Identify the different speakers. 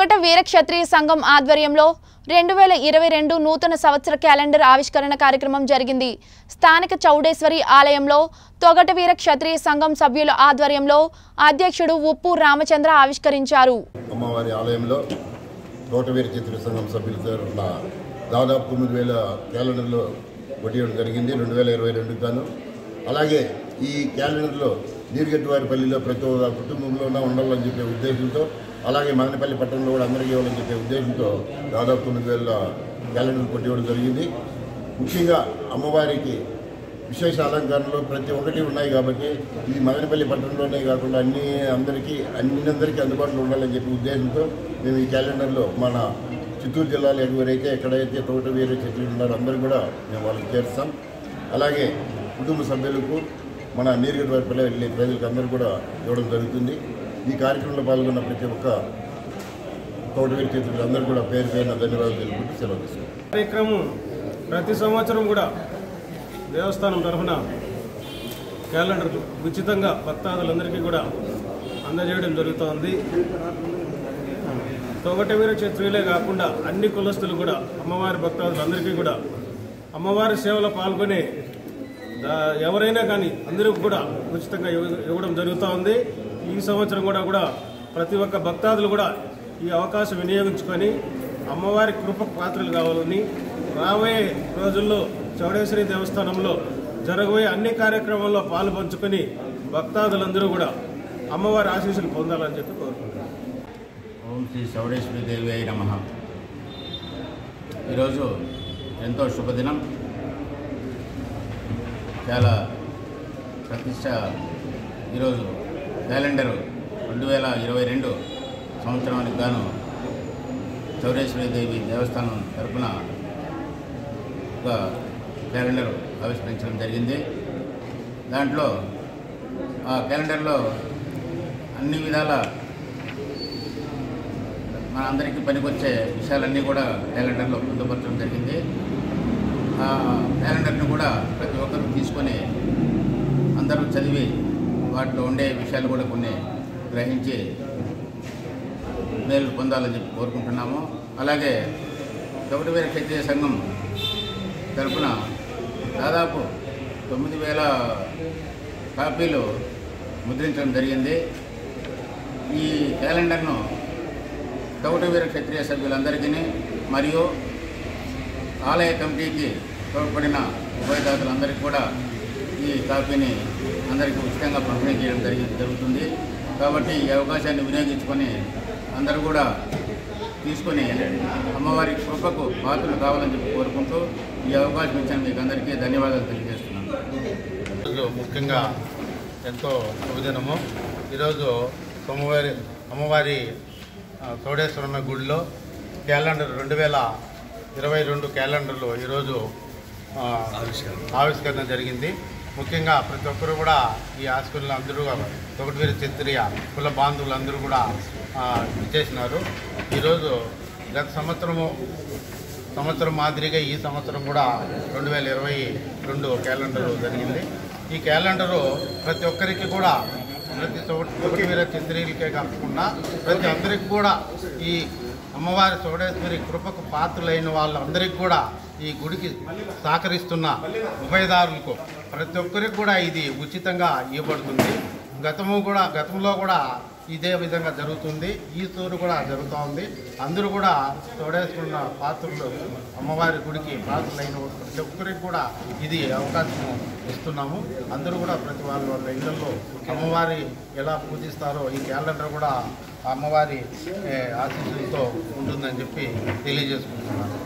Speaker 1: తొగట వీరక్షత్రియ సంఘం ఆధ్వర్యంలో రెండు వేల ఇరవై రెండు నూతన సంవత్సర క్యాలెండర్ ఆవిష్కరణ కార్యక్రమం జరిగింది స్థానిక చౌడేశ్వరి ఆలయంలో తొగట వీర క్షత్రియ సంఘం సభ్యుల ఆధ్వర్యంలో అధ్యక్షుడు ఉప్పు రామచంద్ర ఆవిష్కరించారు
Speaker 2: అమ్మవారి ఆలయంలో తోటవీర చిత్ర సంఘం సభ్యుల తరఫున దాదాపు తొమ్మిది వేల క్యాలెండర్లో కొట్టియడం జరిగింది రెండు వేల ఇరవై రెండుకి గాను అలాగే ఈ క్యాలెండర్లో నీరుగట్టువారిపల్లిలో ప్రతి ఒక్క కుటుంబంలోనే ఉండాలని చెప్పే ఉద్దేశంతో అలాగే మదనపల్లి పట్టణంలో కూడా అందరికీ ఇవ్వాలని చెప్పే ఉద్దేశంతో దాదాపు తొమ్మిది వేల క్యాలెండర్ కొట్టివ్వడం జరిగింది ముఖ్యంగా అమ్మవారికి విశేష అలంకరణలు ప్రతి ఒక్కటి ఉన్నాయి కాబట్టి ఇది మదనపల్లి పట్టణంలోనే కాకుండా అన్ని అందరికీ అన్నిందరికీ అందుబాటులో ఉండాలని చెప్పి ఉద్దేశంతో మేము ఈ క్యాలెండర్లో మన చిత్తూరు జిల్లాలో ఎవరైతే ఎక్కడైతే తోట వేరే చెట్లు ఉన్నారో అందరూ కూడా మేము వాళ్ళకి చేరుస్తాం అలాగే కుటుంబ సభ్యులకు మన నీరుగడ్డ వైపులో వెళ్ళే ప్రజలకు అందరూ కూడా ఇవ్వడం జరుగుతుంది ఈ కార్యక్రమంలో పాల్గొన్న ప్రతి ఒక్క తోటవీరి చేతులకు అందరూ కూడా పేరు పేరున ధన్యవాదాలు తెలుపుకుంటూ సెలవు తీసుకుంటాం
Speaker 3: కార్యక్రమం ప్రతి సంవత్సరం కూడా దేవస్థానం తరఫున క్యాలెండర్లు ఉచితంగా భక్తాదులందరికీ కూడా అందజేయడం జరుగుతోంది తొగటవీర క్షత్రియులే కాకుండా అన్ని కులస్తులు కూడా అమ్మవారి భక్తాదులందరికీ కూడా అమ్మవారి సేవలో పాల్గొని దా- ఎవరైనా కానీ అందరికీ కూడా ఉచితంగా ఇవ్వ- ఇవ్వడం జరుగుతూ ఉంది ఈ సంవత్సరం కూడా కూడా ప్రతి ఒక్క భక్తాదులు కూడా ఈ అవకాశం వినియోగించుకొని అమ్మవారి కృప పాత్రలు కావాలని రాబోయే రోజుల్లో చౌడేశ్వరి దేవస్థానంలో జరగబోయే అన్ని కార్యక్రమాల్లో పాలు పంచుకొని భక్తాదులందరూ కూడా అమ్మవారి ఆశీస్సులు పొందాలని చెప్పి కోరుకుంటున్నాను
Speaker 4: ఓం శ్రీ చౌడేశ్వరి దేవి అయి నమ ఈరోజు ఎంతో శుభదినం చాలా ప్రతిష్ట ఈరోజు క్యాలెండర్ రెండు వేల ఇరవై రెండు సంవత్సరానికి గాను చౌడేశ్వరి దేవి దేవస్థానం తరపున ఒక క్యాలెండర్ ఆవిష్కరించడం జరిగింది దాంట్లో ఆ క్యాలెండర్లో అన్ని విధాల మన అందరికీ పనికొచ్చే విషయాలన్నీ కూడా క్యాలెండర్లో పొందుపరచడం జరిగింది ఆ క్యాలెండర్ని కూడా ప్రతి ఒక్కరూ తీసుకొని అందరూ చదివి వాటిలో ఉండే విషయాలు కూడా కొన్ని గ్రహించి మేలు పొందాలని చెప్పి కోరుకుంటున్నాము అలాగే చౌటవేర క్షత్రియ సంఘం తరపున దాదాపు తొమ్మిది వేల కాపీలు ముద్రించడం జరిగింది ఈ క్యాలెండర్ను చౌటవీర క్షత్రియ సభ్యులందరికీ మరియు ఆలయ కమిటీకి తోడ్పడిన ఉభయదాతలందరికీ కూడా ఈ కాపీని అందరికీ ఉచితంగా పంపిణీ చేయడం జరిగి జరుగుతుంది కాబట్టి ఈ అవకాశాన్ని వినియోగించుకొని అందరూ కూడా తీసుకొని అమ్మవారి కృపకు పాత్రలు కావాలని చెప్పి కోరుకుంటూ ఈ అవకాశం ఇచ్చిన మీకు అందరికీ ధన్యవాదాలు తెలియజేస్తున్నాను
Speaker 5: ఈరోజు ముఖ్యంగా ఎంతో శుభదినము ఈరోజు సోమవారి అమ్మవారి ఆ, చౌడేశ్వరమ్మ గుడిలో క్యాలెండర్ రెండు వేల ఇరవై రెండు క్యాలెండర్లు ఈరోజు ఆ, ఆవిష్కరణ జరిగింది ముఖ్యంగా ప్రతి ఒక్కరు కూడా ఈ హాస్పిటల్ అందరూ తొకటివీరి చిత్రియ కుల బాంధవులు అందరూ కూడా ఆ, ఇచ్చేసినారు ఈరోజు గత సంవత్సరము సంవత్సరం మాదిరిగా ఈ సంవత్సరం కూడా రెండు వేల ఇరవై రెండు క్యాలెండర్ జరిగింది ఈ క్యాలెండరు ప్రతి ఒక్కరికి కూడా ప్రతి చోటి వీర చిత్రీలకే కాకుండా ప్రతి అందరికి కూడా ఈ అమ్మవారి చౌడేశ్వరి కృపకు పాత్రులైన వాళ్ళందరికీ కూడా ఈ గుడికి సహకరిస్తున్న ఉభయదారులకు ప్రతి ఒక్కరికి కూడా ఇది ఉచితంగా ఇవ్వబడుతుంది గతము కూడా గతంలో కూడా ఇదే విధంగా జరుగుతుంది ఈ తూరు కూడా జరుగుతూ ఉంది అందరూ కూడా తోడేసుకున్న పాత్రలు అమ్మవారి గుడికి పాత్రలైన ప్రతి ఒక్కరికి కూడా ఇది అవకాశం ఇస్తున్నాము అందరూ కూడా ప్రతి వాళ్ళ వాళ్ళ ఇళ్లలో అమ్మవారి ఎలా పూజిస్తారో ఈ క్యాలెండర్ కూడా అమ్మవారి ఏ, ఆశీస్సులతో ఉంటుందని చెప్పి తెలియజేసుకుంటున్నాను